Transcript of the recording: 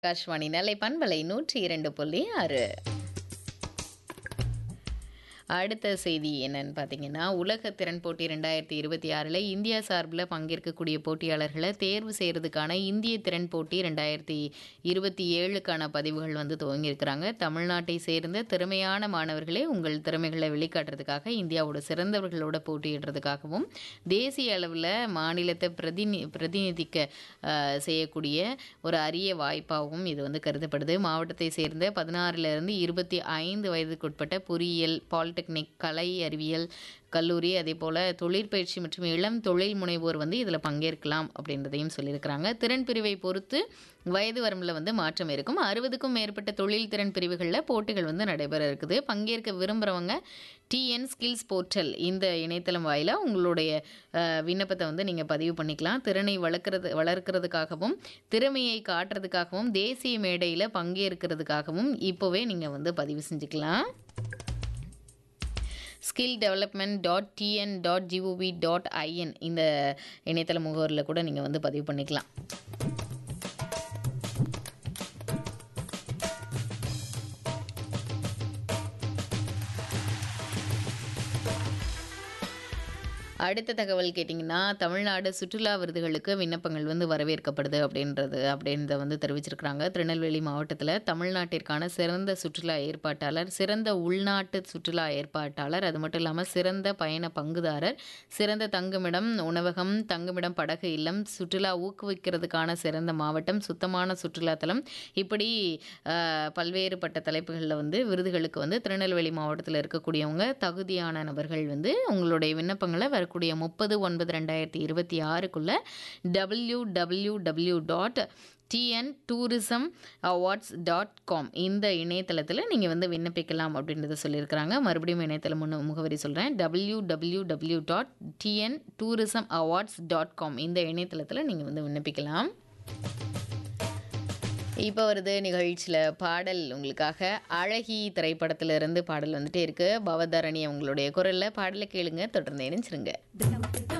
ஆகாஷ்வாணி நெல்லை பண்பலை நூற்றி இரண்டு புள்ளி ஆறு அடுத்த செய்தி என்னன்னு பார்த்தீங்கன்னா உலக திறன் போட்டி ரெண்டாயிரத்தி இருபத்தி ஆறில் இந்தியா சார்பில் பங்கேற்கக்கூடிய போட்டியாளர்களை தேர்வு செய்கிறதுக்கான இந்திய திறன் போட்டி ரெண்டாயிரத்தி இருபத்தி ஏழுக்கான பதிவுகள் வந்து துவங்கியிருக்கிறாங்க தமிழ்நாட்டை சேர்ந்த திறமையான மாணவர்களே உங்கள் திறமைகளை வெளிக்காட்டுறதுக்காக இந்தியாவோட சிறந்தவர்களோட போட்டியிடுறதுக்காகவும் தேசிய அளவில் மாநிலத்தை பிரதிநி பிரதிநிதிக்க அஹ், செய்யக்கூடிய ஒரு அரிய வாய்ப்பாகவும் இது வந்து கருதப்படுது மாவட்டத்தை சேர்ந்த பதினாறுலேருந்து இருபத்தி ஐந்து வயதுக்குட்பட்ட பொறியியல் பாலிடெக்னிக் கலை அறிவியல் கல்லூரி அதே போல் தொழிற்பயிற்சி மற்றும் இளம் தொழில் முனைவோர் வந்து இதில் பங்கேற்கலாம் அப்படின்றதையும் சொல்லியிருக்கிறாங்க திறன் பிரிவை பொறுத்து வயது வரம்பில் வந்து மாற்றம் இருக்கும் அறுபதுக்கும் மேற்பட்ட தொழில் திறன் பிரிவுகளில் போட்டிகள் வந்து நடைபெற இருக்குது பங்கேற்க விரும்புகிறவங்க டிஎன் ஸ்கில்ஸ் போர்ட்டல் இந்த இணையதளம் வாயிலாக உங்களுடைய அஹ், விண்ணப்பத்தை வந்து நீங்கள் பதிவு பண்ணிக்கலாம் திறனை வளர்க்குறது வளர்க்குறதுக்காகவும் திறமையை காட்டுறதுக்காகவும் தேசிய மேடையில் பங்கேற்கிறதுக்காகவும் இப்போவே நீங்கள் வந்து பதிவு செஞ்சுக்கலாம் skill development dot TN dot GOV dot IN இந்த இணையதள முகவரில் கூட நீங்கள் வந்து பதிவு பண்ணிக்கலாம் அடுத்த தகவல் கேட்டிங்கன்னா தமிழ்நாடு சுற்றுலா விருதுகளுக்கு விண்ணப்பங்கள் வந்து வரவேற்கப்படுது அப்படின்றது அப்படின்றத வந்து தெரிவிச்சிருக்கிறாங்க திருநெல்வேலி மாவட்டத்தில் தமிழ்நாட்டிற்கான சிறந்த சுற்றுலா ஏற்பாட்டாளர் சிறந்த உள்நாட்டு சுற்றுலா ஏற்பாட்டாளர் அது மட்டும் இல்லாமல் சிறந்த பயண பங்குதாரர் சிறந்த தங்குமிடம் உணவகம் தங்குமிடம் படகு இல்லம் சுற்றுலா ஊக்குவிக்கிறதுக்கான சிறந்த மாவட்டம் சுத்தமான சுற்றுலாத்தலம் இப்படி அஹ், பல்வேறுபட்ட தலைப்புகளில் வந்து விருதுகளுக்கு வந்து திருநெல்வேலி மாவட்டத்தில் இருக்கக்கூடியவங்க தகுதியான நபர்கள் வந்து உங்களுடைய விண்ணப்பங்களை வரக்கூடிய முப்பது ஒன்பது ரெண்டாயிரத்தி இருபத்தி ஆறுக்குள்ள W W W dot TN tourism awards dot com இந்த இணையதளத்தில் நீங்கள் வந்து விண்ணப்பிக்கலாம் அப்படின்றத சொல்லியிருக்கிறாங்க மறுபடியும் இணையதள முன்னு முகவரி சொல்கிறேன் W W W dot TN tourism awards dot com இந்த இணையதளத்தில் நீங்கள் வந்து விண்ணப்பிக்கலாம் இப்போ வருது நிகழ்ச்சியில் பாடல் உங்களுக்காக அழகி திரைப்படத்திலிருந்து பாடல் வந்துட்டே இருக்கு பவதரணி அவங்களுடைய குரலில் பாடலை கேளுங்க தொடர்ந்து இணைஞ்சிருங்க